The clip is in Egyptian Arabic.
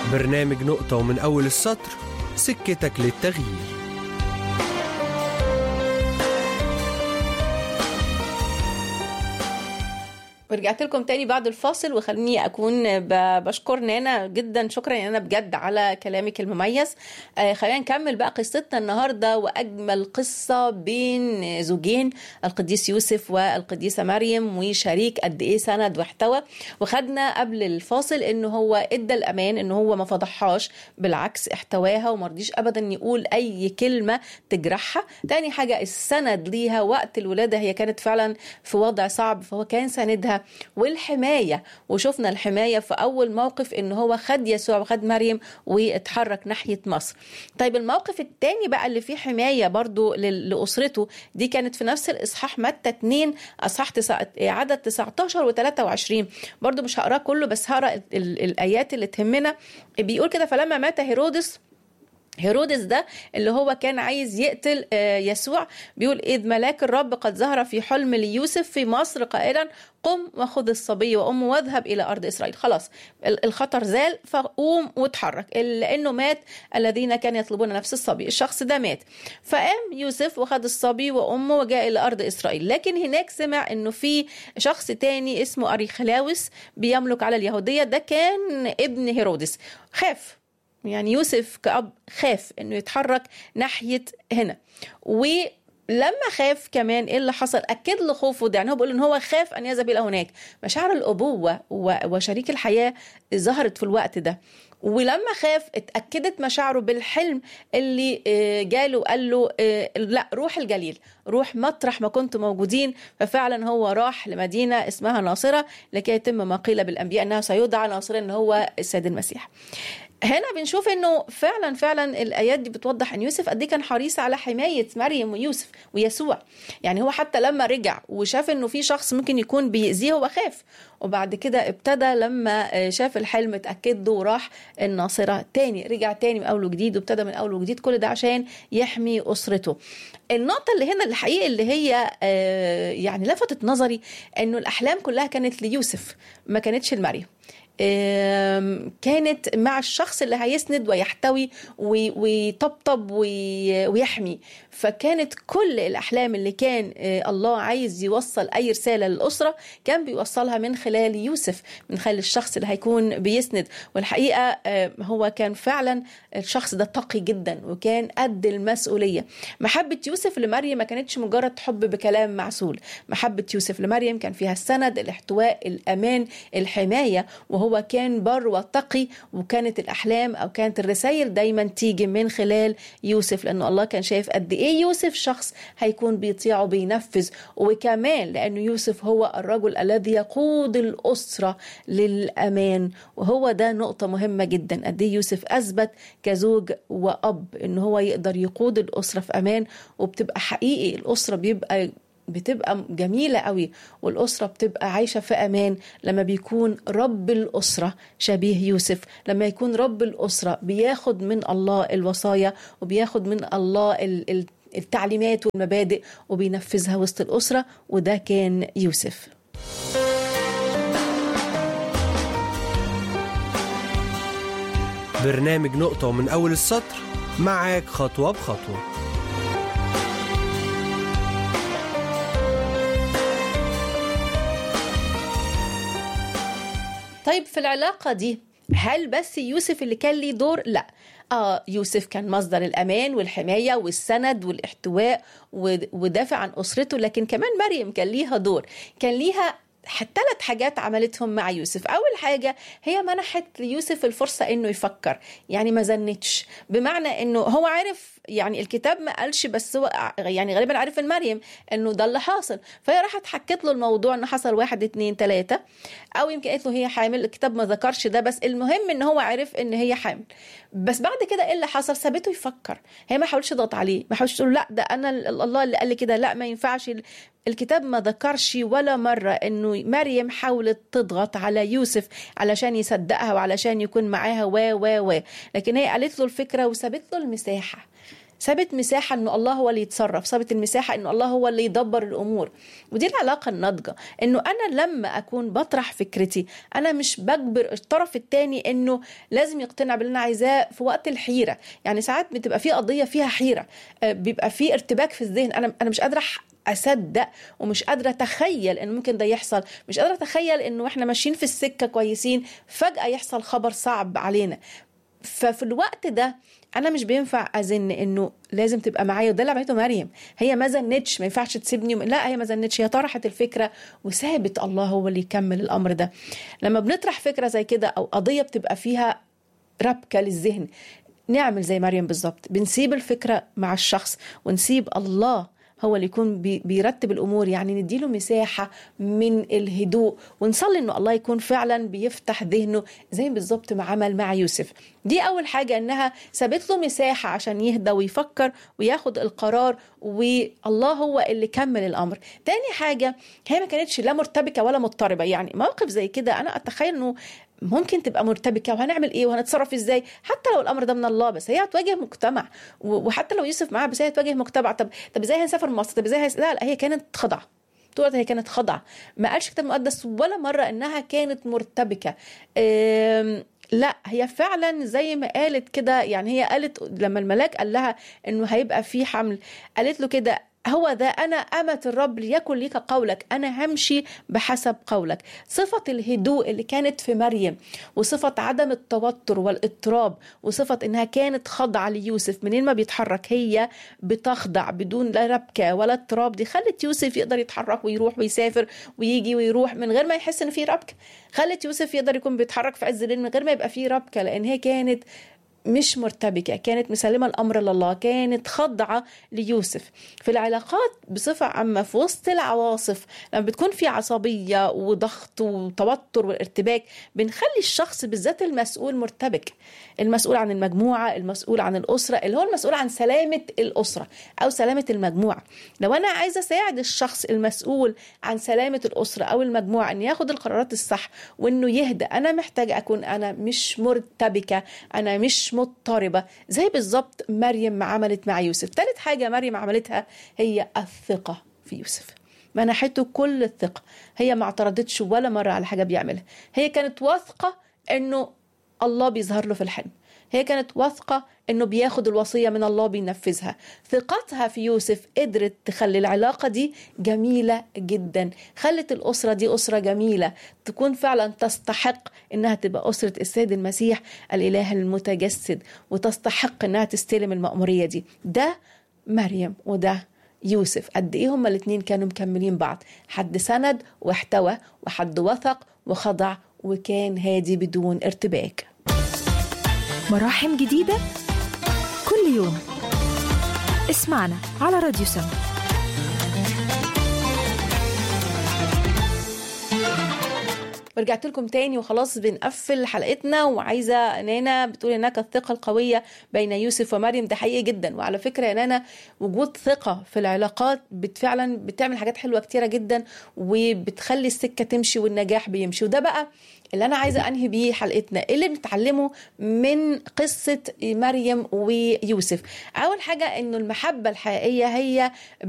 برنامج نقطة ومن أول السطر سكتك للتغيير ورجعت لكم تاني بعد الفاصل وخليني اكون ب- بشكر نانا جدا شكرا يا نانا بجد على كلامك المميز آه خلينا نكمل بقى قصتنا النهارده واجمل قصه بين زوجين القديس يوسف والقديسه مريم وشريك قد ايه سند واحتوى وخدنا قبل الفاصل انه هو ادى الامان انه هو ما فضحهاش بالعكس احتواها وما رضيش ابدا يقول اي كلمه تجرحها تاني حاجه السند ليها وقت الولاده هي كانت فعلا في وضع صعب فهو كان ساندها والحمايه وشفنا الحمايه في اول موقف ان هو خد يسوع وخد مريم واتحرك ناحيه مصر طيب الموقف الثاني بقى اللي فيه حمايه برضو لل- لاسرته دي كانت في نفس الاصحاح متى 2 اصحاح تسع... عدد 19 و23 برضو مش هقراه كله بس هقرا ال- ال- الايات اللي تهمنا بيقول كده فلما مات هيرودس هيرودس ده اللي هو كان عايز يقتل آه، يسوع بيقول إذ ملاك الرب قد ظهر في حلم ليوسف في مصر قائلا قم وخذ الصبي وأمه واذهب إلى أرض إسرائيل خلاص ال- الخطر زال فقوم واتحرك لأنه مات الذين كانوا يطلبون نفس الصبي الشخص ده مات فقام يوسف وخد الصبي وأمه وجاء إلى أرض إسرائيل لكن هناك سمع إنه في شخص تاني اسمه أريخلاوس بيملك على اليهودية ده كان ابن هيرودس خاف يعني يوسف كأب خاف انه يتحرك ناحية هنا ولما خاف كمان ايه اللي حصل اكد له خوفه ده يعني هو بيقول ان هو خاف ان يذهب الى هناك مشاعر الابوه و- وشريك الحياه ظهرت في الوقت ده ولما خاف اتاكدت مشاعره بالحلم اللي آه، جاله وقال له آه، لا روح الجليل روح مطرح ما كنتم موجودين ففعلا هو راح لمدينه اسمها ناصره لكي يتم ما قيل بالانبياء انها سيدعى ناصره ان هو السيد المسيح هنا بنشوف انه فعلا فعلا الايات دي بتوضح ان يوسف قد ايه كان حريص على حمايه مريم ويوسف ويسوع يعني هو حتى لما رجع وشاف انه في شخص ممكن يكون بيأذيه هو خاف وبعد كده ابتدى لما شاف الحلم اتاكد له وراح الناصره تاني رجع تاني من اول وجديد وابتدى من اول وجديد كل ده عشان يحمي اسرته النقطه اللي هنا الحقيقه اللي هي آه، يعني لفتت نظري انه الاحلام كلها كانت ليوسف ما كانتش لمريم آم، كانت مع الشخص اللي هيسند ويحتوي وي- ويطبطب وي- ويحمي فكانت كل الأحلام اللي كان آه، الله عايز يوصل أي رسالة للأسرة كان بيوصلها من خلال يوسف من خلال الشخص اللي هيكون بيسند والحقيقة آه، هو كان فعلا الشخص ده تقي جدا وكان قد المسؤولية محبة يوسف لمريم ما كانتش مجرد حب بكلام معسول محبة يوسف لمريم كان فيها السند الاحتواء الأمان الحماية وهو كان بر وتقي وكانت الأحلام أو كانت الرسائل دايما تيجي من خلال يوسف لأنه الله كان شايف قد إيه يوسف شخص هيكون بيطيع وبينفذ وكمان لأنه يوسف هو الرجل الذي يقود الأسرة للأمان وهو ده نقطة مهمة جدا قد إيه يوسف أثبت كزوج وأب إن هو يقدر يقود الأسرة في أمان وبتبقى حقيقي الأسرة بيبقى بتبقى جميلة قوي والأسرة بتبقى عايشة في أمان لما بيكون رب الأسرة شبيه يوسف لما يكون رب الأسرة بياخد من الله الوصايا وبياخد من الله ال- ال- التعليمات والمبادئ وبينفذها وسط الأسرة وده كان يوسف برنامج نقطة ومن أول السطر معاك خطوة بخطوة طيب في العلاقة دي هل بس يوسف اللي كان ليه دور؟ لا آه يوسف كان مصدر الأمان والحماية والسند والاحتواء ود- ودافع عن أسرته لكن كمان مريم كان ليها دور كان ليها ثلاث حاجات عملتهم مع يوسف أول حاجة هي منحت ليوسف الفرصة إنه يفكر يعني ما زنتش بمعنى إنه هو عارف يعني الكتاب ما قالش بس هو ع- يعني غالبا عارف من مريم إنه ده اللي حاصل فهي راحت حكت له الموضوع إنه حصل واحد اتنين تلاتة أو يمكن قالت له هي حامل الكتاب ما ذكرش ده بس المهم إن هو عرف إن هي حامل بس بعد كده ايه اللي حصل سابته يفكر هي ما حاولش تضغط عليه ما حاولش تقول لا ده انا ال- الله اللي قال لي كده لا ما ينفعش ال- الكتاب ما ذكرش ولا مرة انه مريم حاولت تضغط على يوسف علشان يصدقها وعلشان يكون معاها و و و لكن هي قالت له الفكرة وسابت له المساحة سابت مساحة انه الله هو اللي يتصرف سابت المساحة انه الله هو اللي يدبر الامور ودي العلاقة الناضجة انه انا لما اكون بطرح فكرتي انا مش بجبر الطرف التاني انه لازم يقتنع باللي انا عايزاه في وقت الحيرة يعني ساعات بتبقى في قضية فيها حيرة آه، بيبقى في ارتباك في الذهن انا انا مش قادرة أح- اصدق ومش قادره اتخيل ان ممكن ده يحصل مش قادره اتخيل انه احنا ماشيين في السكه كويسين فجاه يحصل خبر صعب علينا ففي الوقت ده انا مش بينفع ازن انه لازم تبقى معايا وده اللي عملته مريم هي ما زنتش ما ينفعش تسيبني لا هي ما زنتش هي طرحت الفكره وسابت الله هو اللي يكمل الامر ده لما بنطرح فكره زي كده او قضيه بتبقى فيها ربكه للذهن نعمل زي مريم بالظبط بنسيب الفكره مع الشخص ونسيب الله هو اللي يكون بي- بيرتب الامور يعني نديله مساحه من الهدوء ونصلي انه الله يكون فعلا بيفتح ذهنه زي بالظبط ما عمل مع يوسف دي اول حاجه انها سابت له مساحه عشان يهدى ويفكر وياخد القرار والله هو اللي كمل الامر تاني حاجه هي ما كانتش لا مرتبكه ولا مضطربه يعني موقف زي كده انا اتخيل انه ممكن تبقى مرتبكه وهنعمل ايه وهنتصرف ازاي حتى لو الامر ده من الله بس هي هتواجه مجتمع و- وحتى لو يوسف معاها بس هي هتواجه مجتمع طب طب ازاي هنسافر مصر طب ازاي هيس... لا لا هي كانت خضعه طول الوقت هي كانت خضعه ما قالش كتاب مقدس ولا مره انها كانت مرتبكه أم... لا هي فعلا زي ما قالت كده يعني هي قالت لما الملاك قال لها انه هيبقى في حمل قالت له كده هو ذا أنا أمة الرب ليكن ليك قولك أنا همشي بحسب قولك صفة الهدوء اللي كانت في مريم وصفة عدم التوتر والاضطراب وصفة إنها كانت خاضعة ليوسف منين ما بيتحرك هي بتخضع بدون لا ربكة ولا اضطراب دي خلت يوسف يقدر يتحرك ويروح ويسافر ويجي ويروح من غير ما يحس إن في ربكة خلت يوسف يقدر يكون بيتحرك في عز الليل من غير ما يبقى فيه ربكة لأن هي كانت مش مرتبكة كانت مسلمة الأمر لله كانت خاضعة ليوسف في العلاقات بصفة عامة في وسط العواصف لما بتكون في عصبية وضغط وتوتر وارتباك بنخلي الشخص بالذات المسؤول مرتبك المسؤول عن المجموعة المسؤول عن الأسرة اللي هو المسؤول عن سلامة الأسرة أو سلامة المجموعة لو أنا عايزة أساعد الشخص المسؤول عن سلامة الأسرة أو المجموعة أن ياخد القرارات الصح وأنه يهدى أنا محتاجة أكون أنا مش مرتبكة أنا مش مضطربة زي بالظبط مريم ما عملت مع يوسف ثالث حاجة مريم عملتها هي الثقة في يوسف منحته كل الثقة هي ما اعترضتش ولا مرة على حاجة بيعملها هي كانت واثقة أنه الله بيظهر له في الحلم هي كانت واثقة انه بياخد الوصية من الله بينفذها ثقتها في يوسف قدرت تخلي العلاقة دي جميلة جدا خلت الأسرة دي أسرة جميلة تكون فعلا تستحق انها تبقى أسرة السيد المسيح الإله المتجسد وتستحق انها تستلم المأمورية دي ده مريم وده يوسف قد ايه هما الاتنين كانوا مكملين بعض حد سند واحتوى وحد وثق وخضع وكان هادي بدون ارتباك مراحم جديدة كل يوم اسمعنا على راديو سما ورجعت لكم تاني وخلاص بنقفل حلقتنا وعايزه نانا بتقول هناك الثقه القويه بين يوسف ومريم ده حقيقي جدا وعلى فكره يا نانا وجود ثقه في العلاقات بت فعلا بتعمل حاجات حلوه كتيره جدا وبتخلي السكه تمشي والنجاح بيمشي وده بقى اللي انا عايزه انهي بيه حلقتنا ايه اللي بنتعلمه من قصه مريم ويوسف اول حاجه انه المحبه الحقيقيه هي